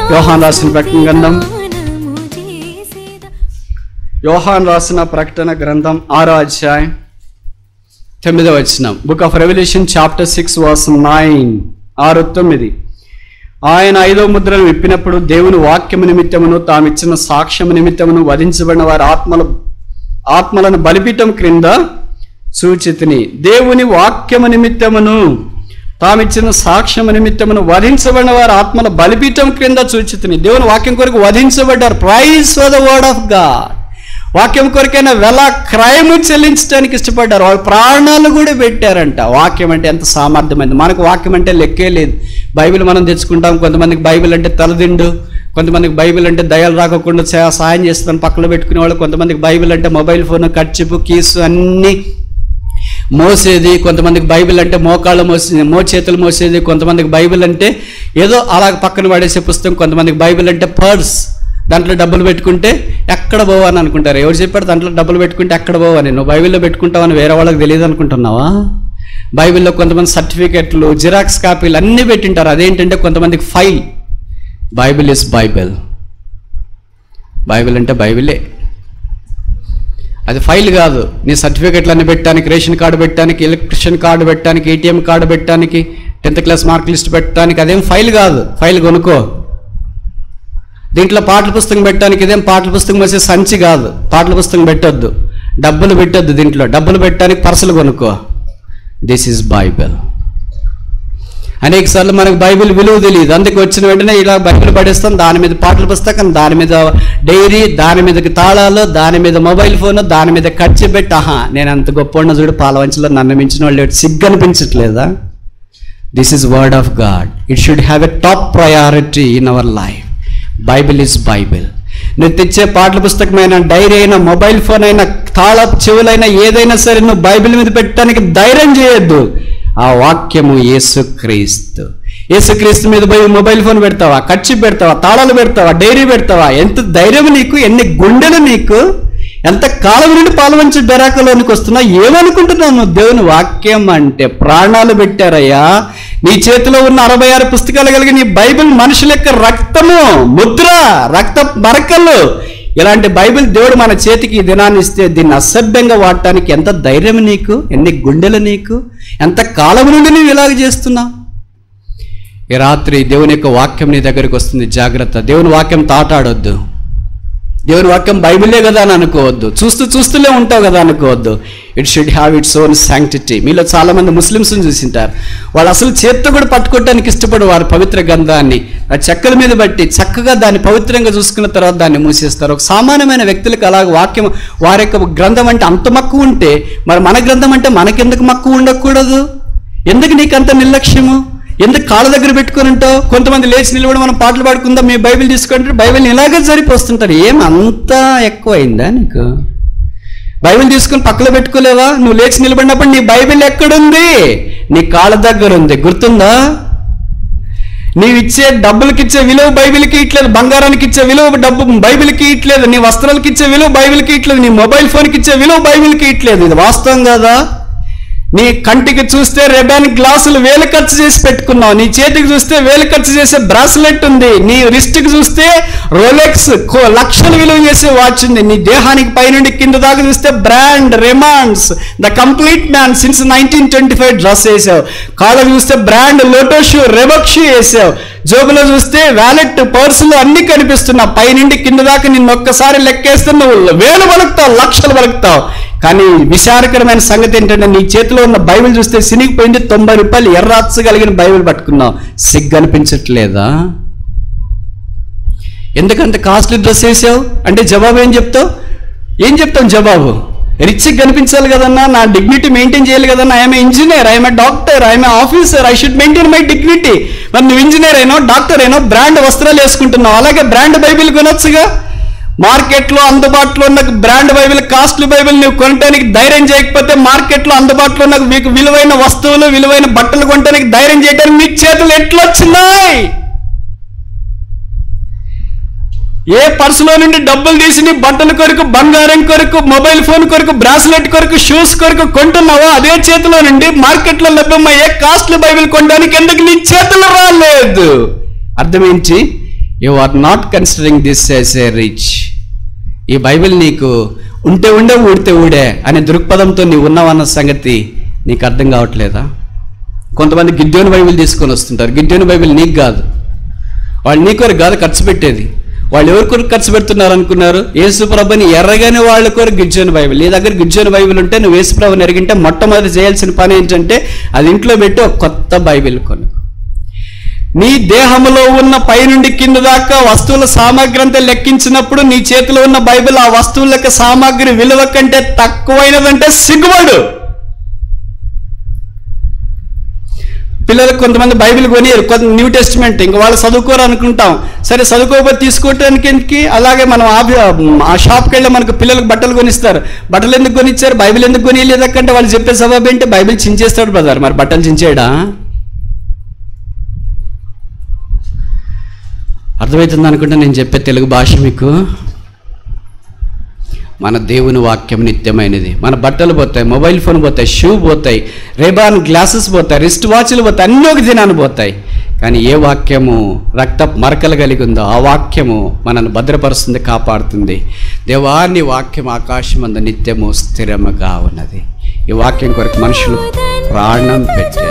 యోహాన్ రాసిన ప్రకటన గ్రంథం యోహాన్ రాసిన ప్రకటన గ్రంథం ఆరో అధ్యాయం తొమ్మిదో వచనం book of revelation chapter six verse nine ఆరు తొమ్మిది ఆయన ఐదో ముద్రను విప్పినప్పుడు దేవుని వాక్యము నిమిత్తమును తామిచ్చిన సాక్ష్యము నిమిత్తమును వధించబడిన వారి ఆత్మల ఆత్మలను బలిపీఠం క్రింద సూచితిని దేవుని వాక్యము నిమిత్తమును తామిచ్చిన సాక్ష్యము నిమిత్తమును వధించబడిన వారి ఆత్మల బలిపీఠం క్రింద సూచితిని దేవుని వాక్యం కొరకు వధించబడ్డారు prize for the word of God వాక్యం కొరకైనా వెల క్రయము చెల్లించడానికి ఇష్టపడ్డారు వాళ్ళు ప్రాణాలు కూడా పెట్టారంట వాక్యం అంటే ఎంత సామర్థ్యమైంది మనకు వాక్యం అంటే లెక్కే లేదు బైబిల్ మనం తెచ్చుకుంటాం కొంతమందికి బైబిల్ అంటే తలదిండు కొంతమందికి బైబిల్ అంటే దయలు రాకుండా సా- సాయం చేస్తాను పక్కన పెట్టుకునే వాళ్ళు కొంతమందికి బైబిల్ అంటే మొబైల్ ఫోన్ కర్చిపు కీసు అన్నీ మోసేది కొంతమందికి బైబిల్ అంటే మోకాళ్ళు మోసేది మో చేతులు మోసేది కొంతమందికి బైబిల్ అంటే ఏదో అలా పక్కన పడేసే పుస్తకం కొంతమందికి బైబిల్ అంటే పర్స్ దాంట్లో డబ్బులు పెట్టుకుంటే ఎక్కడ పోవని అనుకుంటారు ఎవరు చెప్పారు దాంట్లో డబ్బులు పెట్టుకుంటే ఎక్కడ పోవని నువ్వు బైబిల్లో పెట్టుకుంటావని వేరే వాళ్ళకి తెలియదు అనుకుంటున్నావా బైబిల్లో కొంతమంది సర్టిఫికెట్లు జిరాక్స్ కాపీలు అన్నీ పెట్టింటారు అదేంటంటే కొంతమందికి file Bible is Bible Bible అంటే బైబిలే అది ఫైల్ కాదు నీ సర్టిఫికెట్లన్నీ పెట్టడానికి రేషన్ కార్డు పెట్టడానికి ఎలక్ట్రిషన్ కార్డు పెట్టడానికి ఏటీఎం కార్డు పెట్టడానికి టెన్త్ క్లాస్ మార్క్ లిస్ట్ పెట్టడానికి అదేం ఫైల్ కాదు ఫైల్ కొనుక్కో దీంట్లో పాటల పుస్తకం పెట్టడానికి ఇదేం పాటల పుస్తకం వచ్చే సంచి కాదు పాటల పుస్తకం పెట్టొద్దు డబ్బులు పెట్టొద్దు దీంట్లో డబ్బులు పెట్టడానికి పర్సలు కొనుక్కో దిస్ ఈజ్ బైబిల్ అనేక సార్లు మనకు బైబిల్ విలువ తెలియదు అందుకే వచ్చిన వెంటనే ఇలా బైబిల్ పడేస్తాం దాని మీద పాటల పుస్తకం దాని మీద డైరీ దాని మీదకి తాళాలు దాని మీద మొబైల్ ఫోన్ దాని మీద ఖర్చు పెట్టి ఆహా నేను అంత గొప్ప ఉన్న చూడు పాలవంచలో నన్ను మించిన వాళ్ళు ఎవరు సిగ్గు అనిపించట్లేదా this is word of God it should have a top priority in our life Bible is Bible నువ్వు తెచ్చే పాటల పుస్తకమైన డైరీ అయినా మొబైల్ ఫోన్ అయినా తాళ చెవులైనా ఏదైనా సరే నువ్వు బైబిల్ మీద పెట్టడానికి ధైర్యం చేయొద్దు ఆ వాక్యము యేసుక్రీస్తు యేసుక్రీస్తు మీద పోయి మొబైల్ ఫోన్ పెడతావా ఖర్చు పెడతావా తాళాలు పెడతావా డైరీ పెడతావా ఎంత ధైర్యం నీకు ఎన్ని గుండెలు నీకు ఎంత కాలం నుండి పాలవంచి బెరాకలోనికి వస్తున్నా ఏమనుకుంటున్నావు నువ్వు దేవుని వాక్యం అంటే ప్రాణాలు పెట్టారయ్యా నీ చేతిలో ఉన్న అరవై ఆరు పుస్తకాలు కలిగి నీ బైబిల్ మనుషుల యొక్క రక్తము ముద్ర రక్త మరకలు ఇలాంటి బైబిల్ దేవుడు మన చేతికి ఈ దినాన్ని ఇస్తే దీన్ని అసభ్యంగా వాడటానికి ఎంత ధైర్యం నీకు ఎన్ని గుండెలు నీకు ఎంత కాలం నుండి నువ్వు ఇలాగ చేస్తున్నావు ఈ రాత్రి దేవుని యొక్క వాక్యం నీ దగ్గరికి వస్తుంది జాగ్రత్త దేవుని వాక్యం తాటాడొద్దు దేవుని వాక్యం బైబిలే కదా అని అనుకోవద్దు చూస్తూ చూస్తూనే ఉంటావు కదా అనుకోవద్దు it should have its own sanctity మీలో చాలా మంది ముస్లిమ్స్ని చూసింటారు వాళ్ళు అసలు చేత్తో కూడా పట్టుకోవడానికి ఇష్టపడు వారి పవిత్ర గంధాన్ని ఆ చెక్కల మీద బట్టి చక్కగా దాన్ని పవిత్రంగా చూసుకున్న తర్వాత దాన్ని మూసేస్తారు ఒక సామాన్యమైన వ్యక్తులకు అలాగ వాక్యం వారి యొక్క గ్రంథం అంటే అంత మక్కువ ఉంటే మరి మన గ్రంథం అంటే మనకెందుకు మక్కువ ఉండకూడదు ఎందుకు నీకు అంత నిర్లక్ష్యము ఎందుకు కాళ్ళ దగ్గర పెట్టుకొని ఉంటావు కొంతమంది లేచి నిలబడి మనం పాటలు పాడుకుందాం మీ బైబిల్ తీసుకుంటే బైబిల్ ఇలాగే సరిపోస్తుంటారు ఏం అంత ఎక్కువైందా నీకు బైబిల్ తీసుకుని పక్కలో పెట్టుకోలేవా నువ్వు లేచి నిలబడినప్పుడు నీ బైబిల్ ఎక్కడుంది నీ కాళ్ళ దగ్గర ఉంది గుర్తుందా నీవు ఇచ్చే డబ్బులకి ఇచ్చే విలువ బైబిల్కి ఇట్లేదు బంగారానికి ఇచ్చే విలువ డబ్బు బైబిల్కి ఇట్లేదు నీ వస్త్రాలకి ఇచ్చే విలువ బైబిల్కి ఇట్లేదు నీ మొబైల్ ఫోన్కి ఇచ్చే విలువ బైబిల్కి ఇట్లేదు ఇది వాస్తవం కదా నీ కంటికి చూస్తే రెబాన్ గ్లాసులు వేలు ఖర్చు చేసి పెట్టుకున్నావు నీ చేతికి చూస్తే వేలు ఖర్చు చేసే బ్రాస్లెట్ ఉంది నీ రిస్ట్కి చూస్తే రోలెక్స్ కో- లక్షలు విలువ చేసే వాచ్ ఉంది నీ దేహానికి పైనుండి కింద దాకా చూస్తే brand Raymonds the complete man since nineteen twenty five dress వేసావు కాళ్ళ చూస్తే brand Lotto shoe Reebok shoe వేసావు జోబులో చూస్తే వ్యాలెట్ పర్సులు అన్ని కనిపిస్తున్నావు పైనుండి కింద దాకా నిన్ను ఒక్కసారి లెక్కేస్తే నువ్వు వేలు బలుకుతావు లక్షలు బలుకుతావు కానీ విచారకరమైన సంగతి ఏంటంటే నీ చేతిలో ఉన్న బైబిల్ చూస్తే సినిగిపోయింది తొంభై రూపాయలు ఎర్రాత్స కలిగిన బైబిల్ పట్టుకున్నావు సిగ్గు అనిపించట్లేదా ఎందుకంత కాస్ట్లీ డ్రెస్ వేసావు అంటే జవాబు ఏం చెప్తావు ఏం చెప్తావు జవాబు రిచ్గా కనిపించాలి కదన్నా నా డిగ్నిటీ మెయింటైన్ చేయాలి కదన్నా I'm engineer I'm doctor I'm officer I should maintain my dignity మరి నువ్వు ఇంజనీర్ అయినో డాక్టర్ అయినో బ్రాండ్ వస్త్రాలు వేసుకుంటున్నావు అలాగే బ్రాండ్ బైబిల్ కొనొచ్చుగా మార్కెట్లో అందుబాటులో ఉన్న బ్రాండ్ బైబిల్ కాస్ట్లీ బైబిల్ నువ్వు కొనడానికి ధైర్యం చేయకపోతే మార్కెట్లో అందుబాటులో ఉన్న మీకు విలువైన వస్తువులు విలువైన బట్టలు కొనడానికి ధైర్యం చేయడానికి మీ చేతులు ఎట్లా వచ్చినాయి ఏ పర్సులో నుండి డబ్బులు తీసి నీ బట్టల కొరకు బంగారం కొరకు మొబైల్ ఫోన్ కొరకు బ్రాస్లెట్ కొరకు షూస్ కొరకు కొంటున్నావో అదే చేతిలో నుండి మార్కెట్లో లభ్యమయ్యే కాస్ట్లీ బైబిల్ కొనడానికి ఎందుకు నీ చేతులు రాలేదు అర్థమేంటి you are not considering this as a rich ఈ బైబిల్ నీకు ఉంటే ఉండే ఊడితే ఊడే అనే దృక్పథంతో నీవు ఉన్నావన్న సంగతి నీకు అర్థం కావట్లేదా కొంతమంది గిడ్యోని బైబిల్ తీసుకొని వస్తుంటారు గిడ్యోని బైబిల్ నీకు కాదు వాళ్ళు నీ కొరకు కాదు ఖర్చు పెట్టేది వాళ్ళు ఎవరి కొరకు ఖర్చు పెడుతున్నారు అనుకున్నారు యేసుప్రభని ఎర్రగానే వాళ్ళ కొరకు గిడ్జోని బైబిల్ నీ దగ్గర గిడ్జోని బైబిల్ ఉంటే నువ్వు యేసుప్రభని ఎరిగింటే మొట్టమొదటి చేయాల్సిన పని ఏంటంటే అది ఇంట్లో పెట్టి ఒక కొత్త బైబిల్ కొను నీ దేహంలో ఉన్న పైనుండి కింద దాకా వస్తువుల సామాగ్రి అంతా లెక్కించినప్పుడు నీ చేతిలో ఉన్న బైబిల్ ఆ వస్తువుల యొక్క సామాగ్రి విలువ కంటే తక్కువైనదంటే సిగ్గుపడు పిల్లలకు కొంతమంది బైబిల్ కొనియరు కొంత న్యూ టెస్ట్మెంట్ ఇంకా వాళ్ళు చదువుకోరు అనుకుంటాం సరే చదువుకోకపోతే తీసుకోవటానికి అలాగే మనం ఆ ఆ షాప్కి వెళ్ళి మనకు పిల్లలకు బట్టలు కొనిస్తారు బట్టలు ఎందుకు కొనిచ్చారు బైబిల్ ఎందుకు కొనియలేదక్కంటే వాళ్ళు చెప్పే సబాబు ఏంటి బైబిల్ చించేస్తాడు బ్రదర్ మరి బట్టలు చించేయడా అర్థమవుతుంది అనుకుంటే నేను చెప్పే తెలుగు భాష మీకు మన దేవుని వాక్యం నిత్యమైనది మన బట్టలు పోతాయి మొబైల్ ఫోన్ పోతాయి షూ పోతాయి రేబాన్ గ్లాసెస్ పోతాయి రిస్ట్ వాచ్లు పోతాయి అన్నీ ఒక దినాన్ని పోతాయి కానీ ఏ వాక్యము రక్త మరకలు కలిగి ఉందో ఆ వాక్యము మనల్ని భద్రపరుస్తుంది కాపాడుతుంది దేవాన్ని వాక్యం ఆకాశమందు నిత్యము స్థిరముగా ఉన్నది ఈ వాక్యం కొరకు మనుషులు ప్రాణం పెట్టారు